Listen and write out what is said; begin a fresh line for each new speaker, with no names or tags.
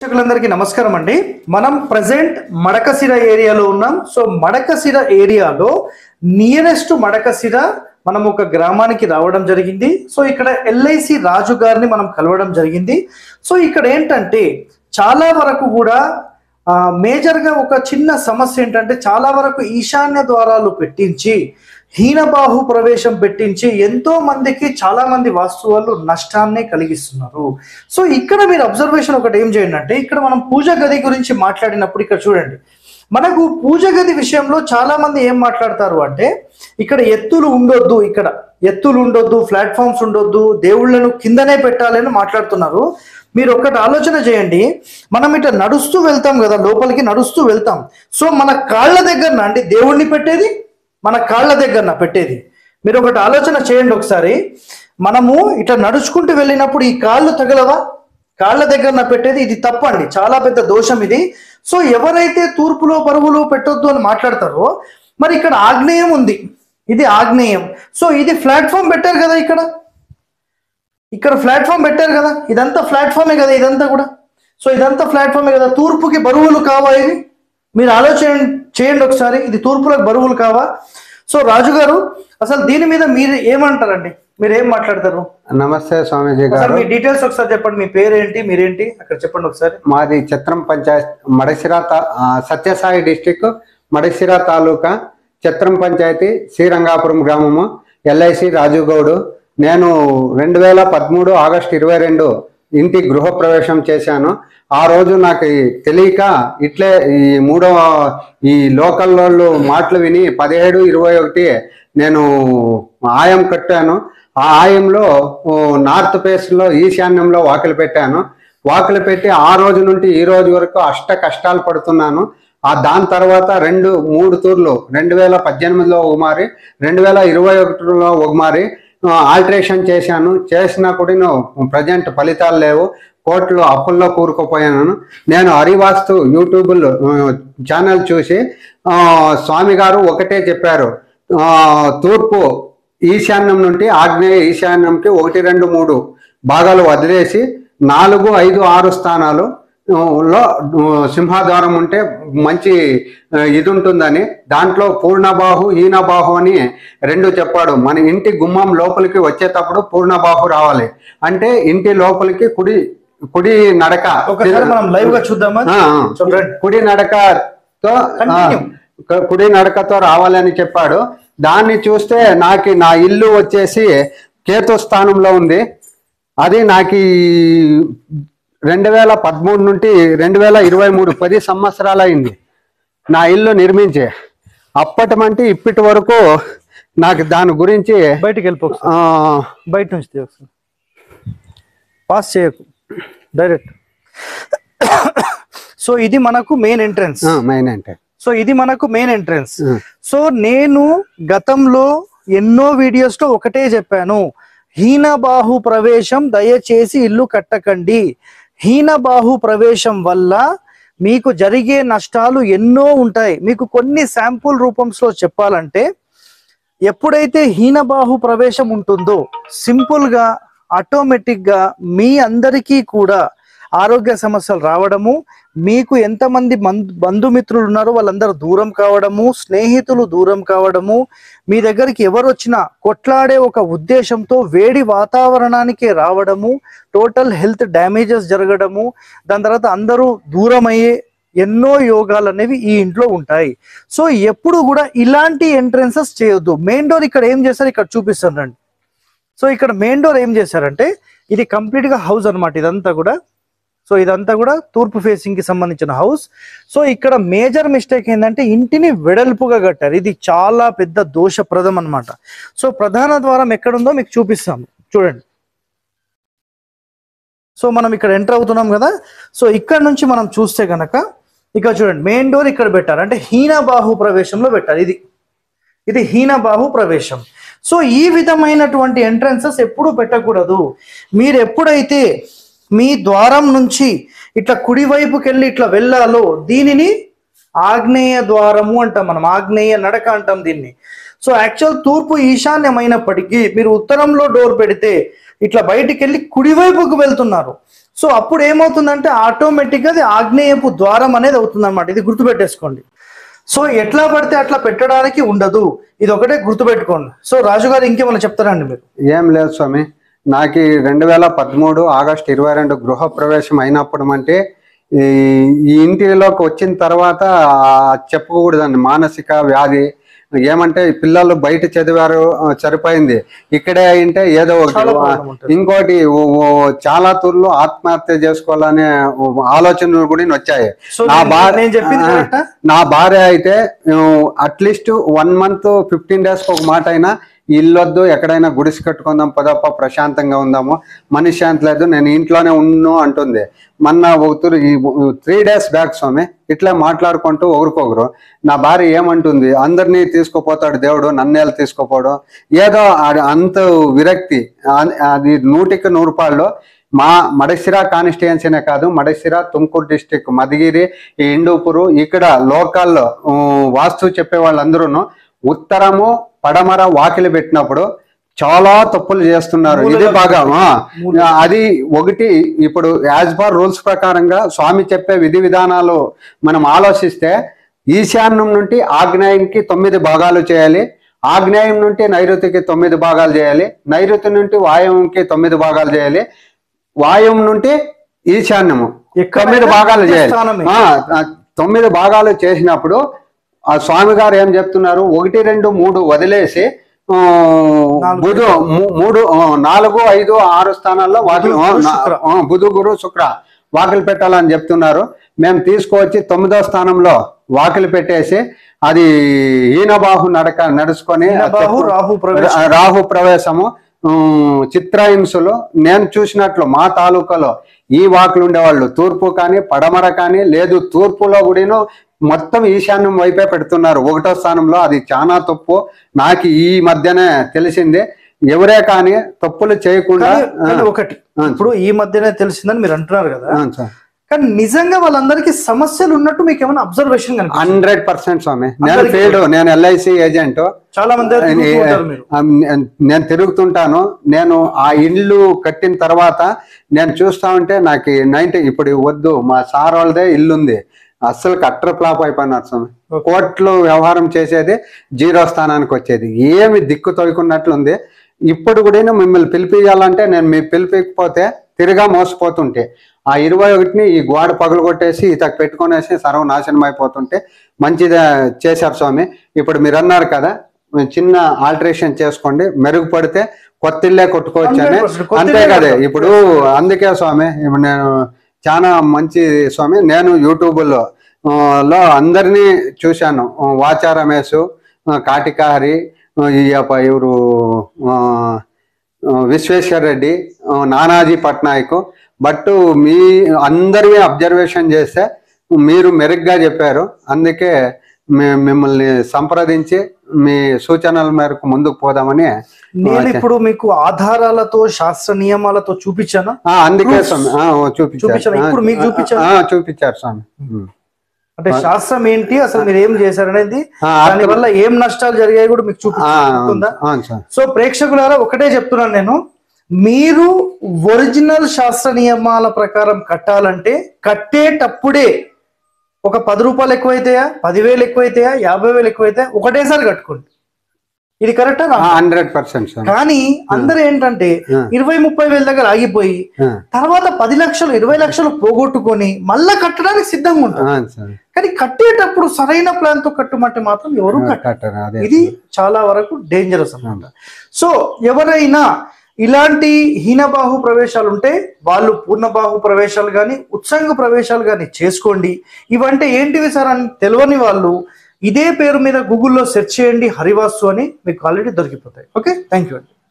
ప్రేక్షకులందరికీ నమస్కారం అండి మనం ప్రజెంట్ మడకసిర ఏరియాలో ఉన్నాం సో మడకసిర ఏరియాలో నియరెస్ట్ మడకసిర మనం ఒక గ్రామానికి రావడం జరిగింది సో ఇక్కడ ఎల్ఐసి రాజు గారిని మనం కలవడం జరిగింది సో ఇక్కడ ఏంటంటే చాలా వరకు కూడా ఆ, మేజర్గా ఒక చిన్న సమస్య ఏంటంటే చాలా వరకు ఈశాన్య ద్వారాలు పెట్టించి హీనబాహు ప్రవేశం పెట్టించి ఎంతో మందికి చాలా మంది వాస్తువులు నష్టాన్ని కలిగిస్తున్నారు సో ఇక్కడ మీరు అబ్జర్వేషన్ ఒకటి ఏం చేయండి అంటే ఇక్కడ మనం పూజ గది గురించి మాట్లాడినప్పుడు ఇక్కడ చూడండి మనకు పూజ గది విషయంలో చాలా మంది ఏం మాట్లాడతారు అంటే ఇక్కడ ఎత్తులు ఉండొద్దు ఇక్కడ ఎత్తులు ఉండొద్దు ప్లాట్ఫామ్స్ ఉండొద్దు దేవుళ్ళను కిందనే పెట్టాలి అని మాట్లాడుతున్నారు మీరు ఒక్కటి ఆలోచన చేయండి మనం ఇట్లా నడుస్తూ వెళ్తాం కదా లోపలికి నడుస్తూ వెళ్తాం సో మన కాళ్ళ దగ్గర అండి దేవుణ్ణి పెట్టేది మన కాళ్ళ దగ్గర పెట్టేది మీరు ఒకటి ఆలోచన చేయండి ఒకసారి మనము ఇట్లా నడుచుకుంటూ వెళ్ళినప్పుడు ఈ కాళ్ళు తగలవా కాళ్ళ దగ్గర పెట్టేది ఇది తప్పండి చాలా పెద్ద దోషం ఇది సో ఎవరైతే తూర్పులో పరువులు పెట్టొద్దు అని మాట్లాడతారో మరి ఇక్కడ ఆగ్నేయం ఉంది ఇది ఆగ్నేయం సో ఇది ప్లాట్ఫామ్ పెట్టారు కదా ఇక్కడ ఇక్కడ ప్లాట్ఫామ్ పెట్టారు కదా ఇదంతా ప్లాట్ఫామే కదా ఇదంతా కూడా సో ఇదంతా ప్లాట్ఫామే కదా తూర్పుకి బరువులు కావా ఇవి మీరు ఆలోచన చేయండి ఒకసారి ఇది తూర్పులకు బరువులు కావా సో రాజుగారు అసలు దీని మీద మీరు ఏమంటారండి మీరు ఏం మాట్లాడతారు
నమస్తే స్వామీజీ
అసలు
గారు
మీ డీటెయిల్స్ ఒకసారి చెప్పండి మీ పేరేంటి మీరేంటి అక్కడ చెప్పండి ఒకసారి
మాది చిత్రం పంచాయత్ మడసిరా తా- ఆ, సత్యసాయి డిస్టిక్ మడసిరా తాలూకా చిత్రం పంచాయతీ శ్రీరంగాపురం గ్రామము ఎల్ఐసి రాజుగౌడు నేను రెండు వేల పదమూడు ఆగస్టు ఇరవై రెండు ఇంటి గృహప్రవేశం చేశాను ఆ రోజు నాకు ఈ తెలియక ఇట్లే ఈ మూడవ ఈ లోకల్ వాళ్ళు మాటలు విని పదిహేడు ఇరవై ఒకటి నేను ఆయం కట్టాను ఆ ఆయంలో ఓ, నార్త్ ఫేస్ లో ఈశాన్యంలో వాకిలి పెట్టాను వాకిలి పెట్టి ఆ రోజు నుండి ఈ రోజు వరకు అష్ట కష్టాలు పడుతున్నాను ఆ దాని తర్వాత రెండు మూడు తూర్లు రెండు వేల పద్దెనిమిదిలో ఒక మారి రెండు వేల ఇరవై ఒకటిలో ఒక మారి ఆల్టరేషన్ చేశాను చేసినా కూడా ప్రజెంట్ ఫలితాలు లేవు కోర్టులో అప్పుల్లో కూరుకుపోయాను నేను హరివాస్తు యూట్యూబ్ ఛానల్ చూసి ఆ, స్వామి గారు ఒకటే చెప్పారు ఆ, తూర్పు ఈశాన్యం నుండి ఆగ్నేయ ఈశాన్యంకి ఒకటి రెండు మూడు భాగాలు వదిలేసి నాలుగు ఐదు ఆరు స్థానాలు ఆ, లో ఆ, సింహాద్వారం ఉంటే మంచి ఆ, ఇది ఉంటుందని దాంట్లో పూర్ణబాహు ఈనబాహు అని రెండు చెప్పాడు మన ఇంటి గుమ్మం లోపలికి వచ్చేటప్పుడు పూర్ణబాహు రావాలి అంటే ఇంటి లోపలికి కుడి కుడి నడక
ఒకసారి మనం లైవ్ గా చూద్దామా
ఆ, ఆ.
చూడండి
కుడి నడకతో ఆ,
Continue.
కు- కుడి నడకతో రావాలని చెప్పాడు దాన్ని చూస్తే నాకు నా ఇల్లు వచ్చేసి కేతు స్థానంలో ఉంది అది నాకు ఈ రెండు వేల పదమూడు నుండి రెండు వేల ఇరవై మూడు పది సంవత్సరాలు అయింది నా ఇల్లు నిర్మించి అప్పటి మంటి ఇప్పటి వరకు నాకు దాని గురించి
బయటికి వెళ్ళిపో ఒకసారి.
ఆ,
బయట నుంచి తీ ఒకసారి పాస్ చేయకు డైరెక్ట్ సో ఇది మనకు మెయిన్ ఎంట్రన్స్
ఆ, మెయిన్ అంటే
సో ఇది మనకు మెయిన్ ఎంట్రన్స్
ఉం.
సో నేను గతంలో ఎన్నో వీడియోస్ లో ఒకటే చెప్పాను హీనబాహు ప్రవేశం దయచేసి ఇల్లు కట్టకండి హీనబాహు ప్రవేశం వల్ల మీకు జరిగే నష్టాలు ఎన్నో ఉంటాయి మీకు కొన్ని శాంపుల్ రూపంలో చెప్పాలంటే ఎప్పుడైతే హీనబాహు ప్రవేశం ఉంటుందో సింపుల్ గా ఆటోమేటిక్ గా మీ అందరికీ కూడా ఆరోగ్య సమస్యలు రావడము మీకు ఎంతమంది మన్- బంధుమిత్రులు ఉన్నారో వాళ్ళందరూ దూరం కావడము స్నేహితులు దూరం కావడము మీ దగ్గరికి ఎవరు వచ్చినా కొట్లాడే ఒక ఉద్దేశంతో వేడి వాతావరణానికి రావడము టోటల్ హెల్త్ డ్యామేజెస్ జరగడము దాని తర్వాత అందరూ దూరం అయ్యే ఎన్నో యోగాలు అనేవి ఈ ఇంట్లో ఉంటాయి సో ఎప్పుడు కూడా ఇలాంటి ఎంట్రన్సెస్ చేయొద్దు మెయిన్ డోర్ ఇక్కడ ఏం చేశారు ఇక్కడ చూపిస్తాను రండి సో ఇక్కడ మెయిన్ డోర్ ఏం చేశారంటే ఇది కంప్లీట్ గా హౌస్ అన్నమాట ఇదంతా కూడా సో ఇదంతా కూడా తూర్పు ఫేసింగ్ కి సంబంధించిన హౌస్ సో ఇక్కడ మేజర్ మిస్టేక్ ఏంటంటే ఇంటిని వెడల్పుగా కట్టారు ఇది చాలా పెద్ద దోషప్రదం అన్నమాట సో ప్రధాన ద్వారం ఎక్కడుందో మీకు చూపిస్తాము చూడండి సో మనం ఇక్కడ ఎంటర్ అవుతున్నాం కదా సో ఇక్కడ నుంచి మనం చూస్తే గనక ఇక్కడ చూడండి మెయిన్ డోర్ ఇక్కడ పెట్టారు అంటే హీనబాహు ప్రవేశంలో పెట్టారు ఇది ఇది హీనబాహు ప్రవేశం సో ఈ విధమైనటువంటి ఎంట్రన్సెస్ ఎప్పుడు పెట్టకూడదు మీరు ఎప్పుడైతే మీ ద్వారం నుంచి ఇట్లా కుడివైపుకి వెళ్ళి ఇట్లా వెళ్ళాలో దీనిని ఆగ్నేయ ద్వారము అంటాం మనం ఆగ్నేయ నడక అంటాం దీన్ని సో యాక్చువల్ తూర్పు ఈశాన్యమైనప్పటికీ మీరు ఉత్తరంలో డోర్ పెడితే ఇట్లా బయటికి వెళ్ళి కుడివైపుకు వెళ్తున్నారు సో అప్పుడు ఏమవుతుందంటే ఆటోమేటిక్గా అది ఆగ్నేయపు ద్వారం అనేది అవుతుంది అనమాట ఇది గుర్తుపెట్టేసుకోండి సో ఎట్లా పడితే అట్లా పెట్టడానికి ఉండదు ఇది ఒకటే గుర్తుపెట్టుకోండి సో రాజు గారు ఇంకేమైనా చెప్తారండి మీరు
ఏం లేదు స్వామి నాకు రెండు వేల పదమూడు ఆగస్టు ఇరవై రెండు గృహ ప్రవేశం అయినప్పుడు అంటే ఈ ఈ ఇంటిలోకి వచ్చిన తర్వాత ఆ చెప్పకూడదండి మానసిక వ్యాధి ఏమంటే ఈ పిల్లలు బయట చదివారు ఆ, సరిపోయింది ఇక్కడే అయింటే ఏదో
చాలా
ఒకటి
problem ఉంటుంది.
ఇంకోటి ఓ- ఓ చాలా తూర్లు ఆత్మహత్య చేసుకోవాలనే ఓ ఆలోచనలు కూడా వచ్చాయి
సో
నా
నేను-
భార్య
నేను చెప్పింది
ఆ,
కరెక్టా?
నా భార్య అయితే at least one month fifteen days ఒక మాట అయినా ఇల్లొద్దు ఎక్కడైనా గుడిసి కట్టుకుందాం పదప్ప ప్రశాంతంగా ఉందాము మనశ్శాంతి లేదు నేను ఇంట్లోనే ఉన్ను అంటుంది మొన్న ఒకరు ఈ త్రీ డేస్ బ్యాక్ స్వామి ఇట్లా మాట్లాడుకుంటూ ఒకరికొకరు నా భార్య ఏమంటుంది అందరినీ తీసుకుపోతాడు దేవుడు నన్నేళ్ళు తీసుకుపోవడం ఏదో అది అంత విరక్తి ఆ- అది నూటికి నూరు రూపాయలు మా మడసిరా కాన్స్టిట్యున్సీనే కాదు మడసిరా తుమ్కూరు డిస్టిక్ మధుగిరి ఈ ఇండూపురు ఇక్కడ లోకల్లో వాస్తు చెప్పే వాళ్ళందరూ ఉత్తరము పడమర వాకిలి పెట్టినప్పుడు చాలా తప్పులు చేస్తున్నారు ఇది
మూలలో
బాగా ఆ,
మూలలో.
అది ఒకటి ఇప్పుడు యాజ్ పర్ రూల్స్ ప్రకారంగా స్వామి చెప్పే విధి విధానాలు మనం ఆలోచిస్తే ఈశాన్యం నుండి ఆగ్నేయంకి తొమ్మిది భాగాలు చేయాలి ఆగ్నేయం నుండి నైరుతికి తొమ్మిది భాగాలు చేయాలి నైరుతి నుండి వాయువుకి తొమ్మిది భాగాలు చేయాలి వాయువు నుండి ఈశాన్యము
ఎక్కడైనా
తొమ్మిది భాగాలు చేయాలి
స్థానమే.
ఆ, ఆ, తొమ్మిది భాగాలు చేసినప్పుడు ఆ స్వామి గారు ఏం చెప్తున్నారు ఒకటి రెండు మూడు వదిలేసి ఆ,
నాలుగు
బుధు మూ- మూడు ఆ, నాలుగు ఐదు ఆరు స్థానాల్లో వాకిలి
బుధు,
ఆ,
గురు,
నా-
శుక్ర.
ఆ, బుధు గురు శుక్ర వాకిలి పెట్టాలని చెప్తున్నారు మేము తీసుకువచ్చి తొమ్మిదో స్థానంలో వాకిలి పెట్టేసి అది ఈనబాహు నడక నడుచుకొని ఆ
బాహు
చెప్పు-
రాహు ప్రవేశం
రా- రాహు ప్రవేశము ఉమ్, చిత్రహింసలు నేను చూసినట్లు మా తాలూకాలో ఈ వాకులు ఉండేవాళ్ళు తూర్పు కానీ పడమర కానీ లేదు తూర్పులో కూడాను మొత్తం ఈశాన్యం వైపే పెడుతున్నారు ఒకటో స్థానంలో అది చాలా తప్పు నాకు ఈ మధ్యనే తెలిసింది ఎవరే కానీ తప్పులు చేయకుండా
కానీ- కానీ ఒకటి
ఆ,
ఇప్పుడు ఈ మధ్యనే తెలిసిందని మీరు అంటున్నారు కదా
ఆ, సార్
కానీ నిజంగా వాళ్ళందరికీ సమస్యలు ఉన్నట్టు మీకు ఏమైనా అబ్జర్వేషన్ కనిపిస్తుంది
హండ్రెడ్ పర్సెంట్ స్వామి నేను
అందరికీ
ఫీల్డ్ నేను ఎల్ఐసి ఏజెంట్
చాలా మంది దగ్గర తిరుగుతూ ఉంటారు మీరు
ఆ, నే- నేను తిరుగుతుంటాను నేను ఆ ఇల్లు కట్టిన తర్వాత నేను చూస్తా ఉంటే నాకు నైన్టీ ఇప్పుడు వద్దు మా సార్ వాళ్ళదే ఇల్లు ఉంది అస్సలు కట్టర్ ఫ్లాప్ అయిపోయినారు స్వామి
Okay.
కోట్లు వ్యవహారం చేసేది జీరో స్థానానికి వచ్చేది ఏమి దిక్కు తోయకున్నట్లుంది ఇప్పుడు కూడా మిమ్మల్ని పిలిపియాలంటే నేను మీ పిలిపికపోతే తిరిగా మోసపోతుంటే ఆ ఇరవై ఒకటిని ఈ గోడ పగలు కొట్టేసి ఇతకు పెట్టుకునేసి సర్వనాశనం అయిపోతుంటే మంచిదే చేశారు స్వామి ఇప్పుడు మీరు అన్నారు కదా చిన్న ఆల్టరేషన్ చేసుకోండి మెరుగుపడితే కొత్త ఇల్లే కొట్టుకోవచ్చు అని
100% కొత్త
అంతే
ఇల్లే
కదా
కడతాం.
ఇప్పుడు అందుకే స్వామి ఇప్పుడు నేను చాలా మంచి స్వామి నేను యూట్యూబ్లో ఆ, లో అందరినీ చూశాను ఆ, వాచా రమేష్ ఆ, కాటికాహరి ఆ, ఈ యొక్క ఎవరు ఆ, ఆ, విశ్వేశ్వర్ రెడ్డి ఆ, నానాజీ పట్నాయక్ బట్ మీ అందరి అబ్జర్వేషన్ చేస్తే మీరు మెరుగ్గా చెప్పారు అందుకే మే- మిమ్మల్ని సంప్రదించి మీ సూచనల మేరకు ముందుకు పోదామని
నేను ఇప్పుడు మీకు ఆధారాలతో శాస్త్ర నియమాలతో చూపించానా
ఆ, అందుకే
Proofs.
స్వామి ఆ, ఓ, చూపించారు
చూపించారా? ఇప్పుడు మీకు
ఆ,
చూపించారా?
ఆ, చూపించారు స్వామి ఉమ్.
అంటే శాస్త్రం ఏంటి అసలు మీరు ఏం చేశారనేది
ఆ,
దాని వల్ల ఏం నష్టాలు జరిగాయి కూడా మీకు
ఆ,
చూపించుకుందా
అవును సార్
సో ప్రేక్షకులారా ఒకటే చెప్తున్నాను నేను మీరు ఒరిజినల్ శాస్త్ర నియమాల ప్రకారం కట్టాలంటే కట్టేటప్పుడే ఒక పది రూపాయలు ఎక్కువైతాయా పదివేలు ఎక్కువైతాయా యాభై వేలు ఎక్కువైతాయా ఒకటేసారి కట్టుకోండి ఇది కరెక్టా నా?
హండ్రెడ్ పర్సెంట్ సార్
కానీ అందరూ ఏంటంటే
ఆ.
ఇరవై ముప్పై వేల దగ్గర ఆగిపోయి
ఆ,
తర్వాత పది లక్షలు ఇరవై లక్షలు పోగొట్టుకొని మళ్ళా కట్టడానికి సిద్ధంగా ఉంటారు
అవును సార్
కానీ కట్టేటప్పుడు సరైన ప్లాన్ తో కట్టమంటే మాత్రం ఎవరు కట్టరు
కట్టారు అదే
ఇది చాలా వరకు డేంజరస్ అన్నమాట సో ఎవరైనా ఇలాంటి హీనబాహు ప్రవేశాలు ఉంటే వాళ్ళు పూర్ణబాహు ప్రవేశాలు కానీ ఉత్సంగ ప్రవేశాలు కానీ చేసుకోండి ఇవంటే ఏంటివి సార్ అని తెలియని వాళ్ళు ఇదే పేరు మీద గూగుల్లో సెర్చ్ చేయండి హరివాసు అని మీకు ఆల్రెడీ దొరికిపోతాయి ఓకే థ్యాంక్ యూ అండి